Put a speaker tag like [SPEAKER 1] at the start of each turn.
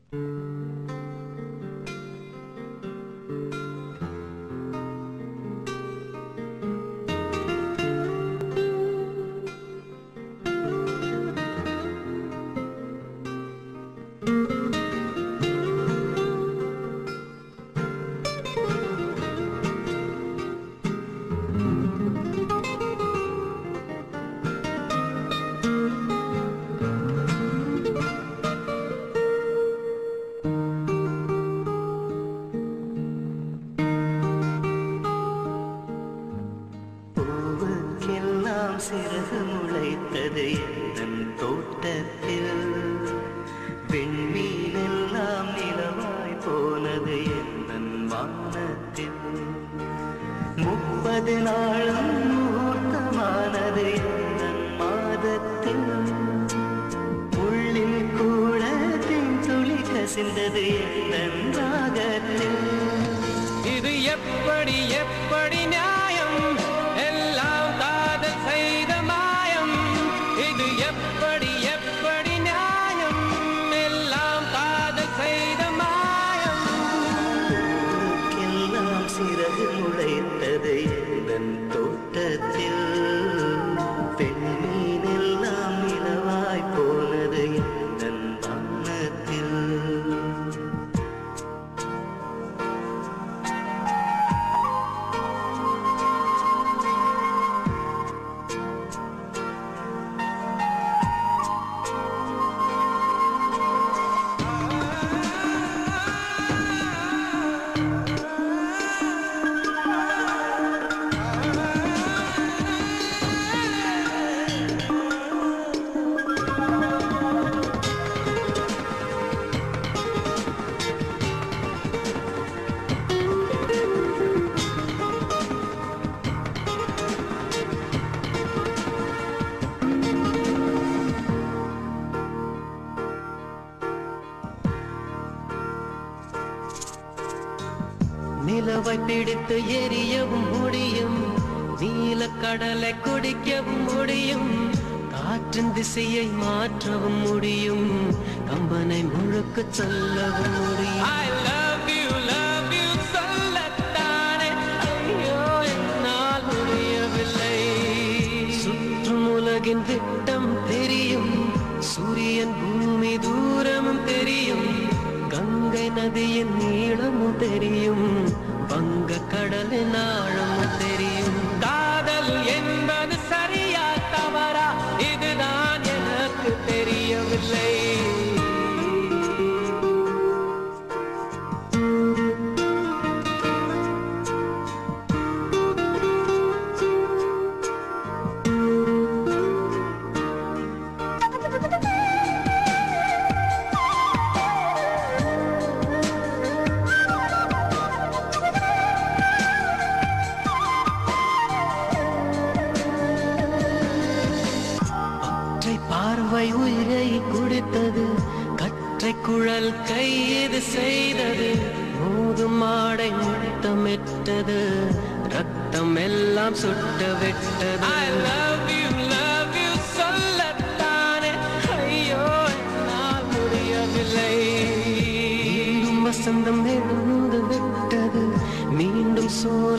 [SPEAKER 1] பூவுக்கெல்லாம் சிறகு முளைத்தது என் தோட்டத்தில் வெண்மீனெல்லாம் நிலவாய் போனது என் வானத்தில் முப்பது நாளும் முகூர்த்தமானது என் மாதத்தில் உள்ளில் கூட துளி கசிந்தது என் ராகத்தில்
[SPEAKER 2] இது எப்படி எப்படி நியாயம் எல்லாம் காதல் செய்த மாயம் இது எப்படி எப்படி நியாயம் எல்லாம் காதல் செய்த மாயம்
[SPEAKER 1] எல்லாம் சிறகு முளைத்தது என் தோட்டத்தில் பெண்மீனெல்லாம் நிலவாய் போனது என் வானத்தில்
[SPEAKER 2] நிலவை பிடித்து எரியவும் முடியும் நீல கடலை குடிக்கவும் முடியும் காற்றின் திசையை மாற்றவும் முடியும் கம்பனை முழுக்க சொல்லவும் முடியும் I love you, love you சொல்லத்தானே ஐயோ என்னால் முடியவில்லை சுற்றும் உலகின் திட்டம் தெரியும் சூரியன் பூமி தூரமும் தெரியும் கங்கை நதியின் நீளமும் தெரியும் வங்க கடலின் ஆழமும் தெரியும் காதல் என்பது சரியா தவறா இதுதான் எனக்கு தெரியவில்லை ஒற்றை பார்வை உயிரை குடித்தது கற்றை குழல் கைது செய்தது மோதும் மாடை முத்தமிட்டது ரத்தம் எல்லாம் சுட்ட விட்டது I love you, love you சொல்லத்தானே ஐயோ என்னால் முடியவில்லை மீண்டும் வசந்தம் எழுந்து விட்டது மீண்டும் சோ